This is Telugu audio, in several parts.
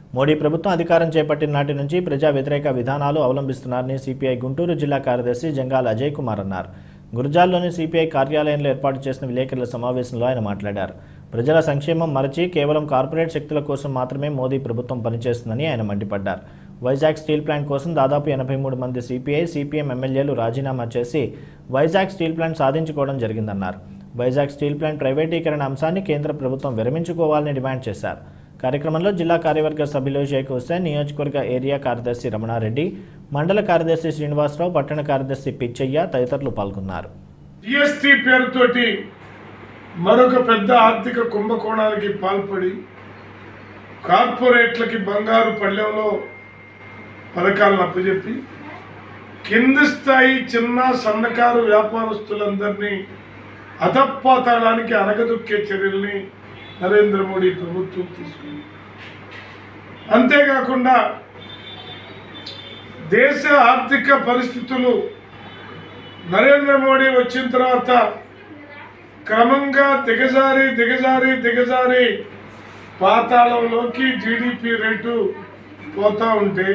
మోడీ ప్రభుత్వం అధికారం చేపట్టిన నాటి నుంచి ప్రజా వ్యతిరేక విధానాలు అవలంబిస్తున్నారని సిపిఐ గుంటూరు జిల్లా కార్యదర్శి జంగాల అజయ్ కుమార్ అన్నారు గురజాల్లోని సిపిఐ కార్యాలయంలో ఏర్పాటు చేసిన విలేకరుల సమావేశంలో ఆయన మాట్లాడారు ప్రజల సంక్షేమం మరచి కేవలం కార్పొరేట్ శక్తుల కోసం మాత్రమే మోదీ ప్రభుత్వం పనిచేస్తుందని ఆయన మండిపడ్డారు వైజాగ్ స్టీల్ ప్లాంట్ కోసం దాదాపు ఎనభై మూడు మంది సిపిఐ సిపిఎం ఎమ్మెల్యేలు రాజీనామా చేసి వైజాగ్ స్టీల్ ప్లాంట్ సాధించుకోవడం జరిగిందన్నారు వైజాగ్ స్టీల్ ప్లాంట్ ప్రైవేటీకరణ అంశాన్ని కేంద్ర ప్రభుత్వం విరమించుకోవాలని డిమాండ్ చేశారు కార్యక్రమంలో జిల్లా కార్యవర్గ సభ్యులు షేక్ హుస్సేన్ నియోజకవర్గ ఏరియా కార్యదర్శి రమణారెడ్డి మండల కార్యదర్శి శ్రీనివాసరావు పట్టణ కార్యదర్శి పిచ్చయ్య తదితరులు పాల్గొన్నారు జిఎస్టీ పేరుతోటి మరొక పెద్ద ఆర్థిక కుంభకోణానికి పాల్పడి కార్పొరేట్లకి బంగారు పళ్ళెంలో పథకాలను అప్పచెప్పి కింది స్థాయి చిన్న సన్నకారు వ్యాపారస్తులందరినీ అధపాతాళానికి అనగదొక్కే చర్యల్ని నరేంద్ర మోడీ ప్రభుత్వం తీసుకుంది అంతేకాకుండా దేశ ఆర్థిక పరిస్థితులు నరేంద్ర మోడీ వచ్చిన తర్వాత క్రమంగా దిగజారి దిగజారి దిగజారి పాతాళంలోకి జీడిపి రేటు పోతా ఉంటే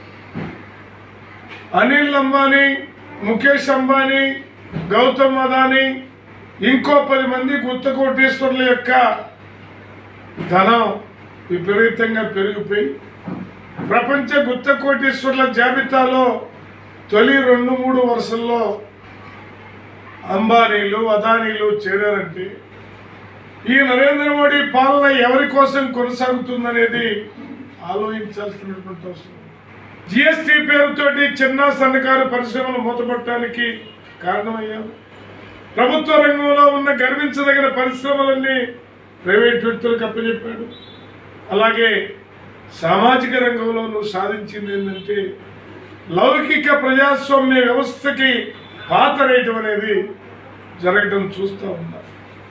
అనిల్ అంబానీ ముఖేష్ అంబానీ గౌతమ్ అదానీ ఇంకో పది మంది గుత్త కోటీశ్వరుల యొక్క ధనం విపరీతంగా పెరిగిపోయి ప్రపంచ గుత్త కోటీశ్వరుల జాబితాలో తొలి రెండు మూడు వరుసల్లో అంబానీలు అదానీలు చేరారంటే ఈ నరేంద్ర మోడీ పాలన ఎవరి కోసం కొనసాగుతుందనేది ఆలోచించాల్సినటువంటి అవసరం జిఎస్టీ పేరుతోటి చిన్న సన్నకారు పరిశ్రమలు మూతపట్టడానికి కారణమయ్యారు ప్రభుత్వ రంగంలో ఉన్న గర్వించదగిన పరిశ్రమలన్నీ ప్రైవేట్ వ్యక్తులకు అప్పచెప్పాడు అలాగే సామాజిక రంగంలో నువ్వు సాధించింది ఏంటంటే లౌకిక ప్రజాస్వామ్య వ్యవస్థకి పాతరేయటం అనేది జరగటం చూస్తూ ఉన్నారు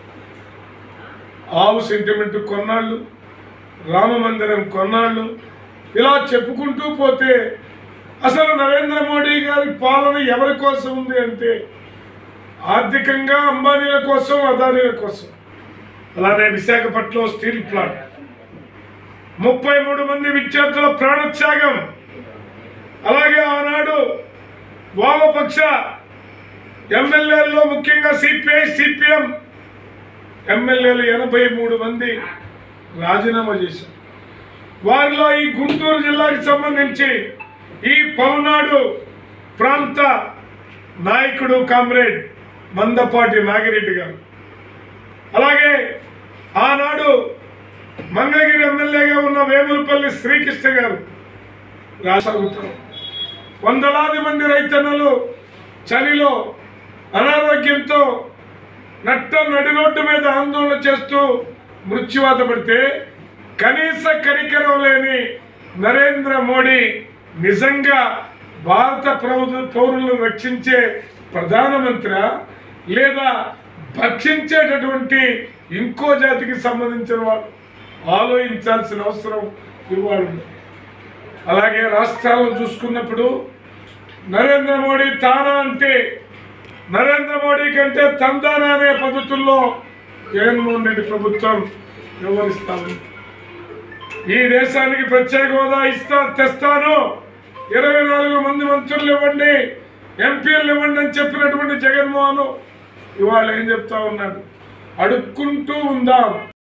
ఆవు సెంటిమెంట్ కొన్నాళ్ళు రామ మందిరం కొన్నాళ్ళు ఇలా చెప్పుకుంటూ పోతే అసలు నరేంద్ర మోడీ గారి పాలన ఎవరి కోసం ఉంది అంటే ఆర్థికంగా అంబానీల కోసం అదానీల కోసం అలానే విశాఖపట్నం స్టీల్ ప్లాంట్ ముప్పై మూడు మంది విద్యార్థుల ప్రాణత్యాగం అలాగే ఆనాడు వామపక్ష ఎమ్మెల్యేల్లో ముఖ్యంగా సిపిఐ సిపిఎం ఎమ్మెల్యేలు ఎనభై మూడు మంది రాజీనామా చేశారు వారిలో ఈ గుంటూరు జిల్లాకి సంబంధించి ఈ పల్నాడు ప్రాంత నాయకుడు కామ్రేడ్ మందపాటి నాగిరెడ్డి గారు అలాగే ఆనాడు మంగళగిరి ఎమ్మెల్యేగా ఉన్న వేములపల్లి శ్రీకృష్ణ గారు రాసాగుతారు వందలాది మంది రైతన్నలు చలిలో అనారోగ్యంతో నట్ట నడి రోడ్డు మీద ఆందోళన చేస్తూ మృత్యువాత పడితే కనీస కనికరం లేని నరేంద్ర మోడీ నిజంగా భారత పౌరు పౌరులను రక్షించే ప్రధానమంత్రి లేదా భక్షించేటటువంటి ఇంకో జాతికి సంబంధించిన వాళ్ళు ఆలోచించాల్సిన అవసరం ఇవాళ ఉంది అలాగే రాష్ట్రాలను చూసుకున్నప్పుడు నరేంద్ర మోడీ తానా అంటే నరేంద్ర మోడీ కంటే తందానా అనే పద్ధతుల్లో జగన్మోహన్ రెడ్డి ప్రభుత్వం వ్యవహరిస్తాము ఈ దేశానికి ప్రత్యేక హోదా ఇస్తా తెస్తాను ఇరవై నాలుగు మంది మంత్రులు ఇవ్వండి ఎంపీలు ఇవ్వండి అని చెప్పినటువంటి జగన్మోహన్ ఇవాళ ఏం చెప్తా ఉన్నాడు అడుక్కుంటూ ఉందాం